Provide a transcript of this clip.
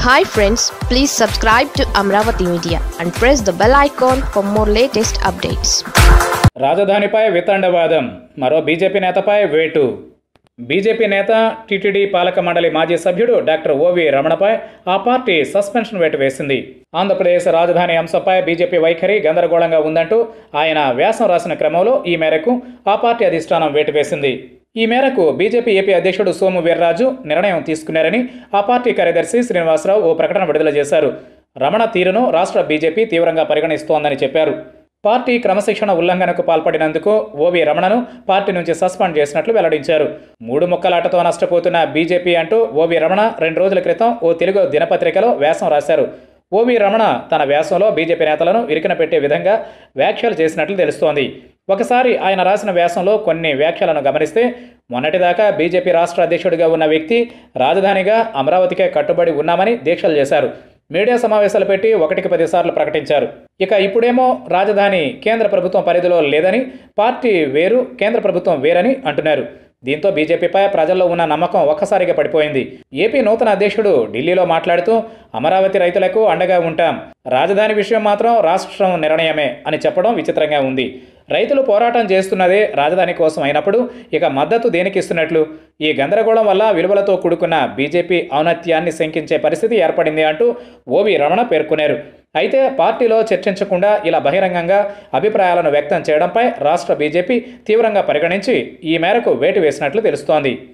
hi friends please subscribe to Amaravati media and press the bell icon for more latest updates రాజధానిపై వితండవాదం మరో BJP నేతపై వేటు BJP నేత TTD పాలక మండలి మాజీ సభ్యుడు డాక్టర్ ఓవి రమణపై ఆ పార్టీ సస్పెన్షన్ వేటు వేసింది ఆంధ్రప్రదేశ్ రాజధాని అంశంపై బీజేపీ వైఖరి గందరగోళంగా ఉందంటూ ఆయన వ్యాసం రాసిన క్రమంలో ఈ మేరకు ఆ పార్టీ అధిష్టానం వేటు వేసింది ఈ మేరకు బీజేపీ ఏపీ అధ్యక్షుడు సోము వీర్రాజు నిర్ణయం తీసుకున్నారని ఆ పార్టీ కార్యదర్శి శ్రీనివాసరావు ఓ ప్రకటన విడుదల చేశారు రమణ తీరును రాష్ట్ర బీజేపీ తీవ్రంగా పరిగణిస్తోందని చెప్పారు పార్టీ క్రమశిక్షణ ఉల్లంఘనకు పాల్పడినందుకు ఓవి రమణను పార్టీ నుంచి సస్పెండ్ చేసినట్లు వెల్లడించారు మూడు ముక్కలాటతో నష్టపోతున్న బీజేపీ అంటూ ఓవి రమణ రెండు రోజుల క్రితం ఓ తెలుగు దినపత్రికలో వ్యాసం రాశారు ఓవి రమణ తన వ్యాసంలో బీజేపీ నేతలను ఇరికిన పెట్టే విధంగా వ్యాఖ్యలు చేసినట్లు తెలుస్తోంది ఒకసారి ఆయన రాసిన వ్యాసంలో కొన్ని వ్యాఖ్యలను గమనిస్తే మొన్నటిదాకా బీజేపీ రాష్ట్ర అధ్యక్షుడిగా ఉన్న వ్యక్తి రాజధానిగా అమరావతికే కట్టుబడి ఉన్నామని దీక్షలు చేశారు మీడియా సమావేశాలు పెట్టి ఒకటికి పదిసార్లు ప్రకటించారు ఇక ఇప్పుడేమో రాజధాని కేంద్ర ప్రభుత్వం పరిధిలో లేదని పార్టీ వేరు కేంద్ర ప్రభుత్వం వేరని అంటున్నారు దీంతో బీజేపీపై ప్రజల్లో ఉన్న నమ్మకం ఒక్కసారిగా పడిపోయింది ఏపీ నూతన అధ్యక్షుడు ఢిల్లీలో మాట్లాడుతూ అమరావతి రైతులకు అండగా ఉంటాం రాజధాని విషయం మాత్రం రాష్ట్రం నిర్ణయమే అని చెప్పడం విచిత్రంగా ఉంది రైతులు పోరాటం చేస్తున్నదే రాజధాని కోసం అయినప్పుడు ఇక మద్దతు దేనికి ఇస్తున్నట్లు ఈ గందరగోళం వల్ల విలువలతో కూడుకున్న బీజేపీ ఔన్నత్యాన్ని శంకించే పరిస్థితి ఏర్పడింది అంటూ ఓవి రమణ పేర్కొన్నారు అయితే పార్టీలో చర్చించకుండా ఇలా బహిరంగంగా అభిప్రాయాలను వ్యక్తం చేయడంపై రాష్ట్ర బీజేపీ తీవ్రంగా పరిగణించి ఈ మేరకు వేటు వేసినట్లు తెలుస్తోంది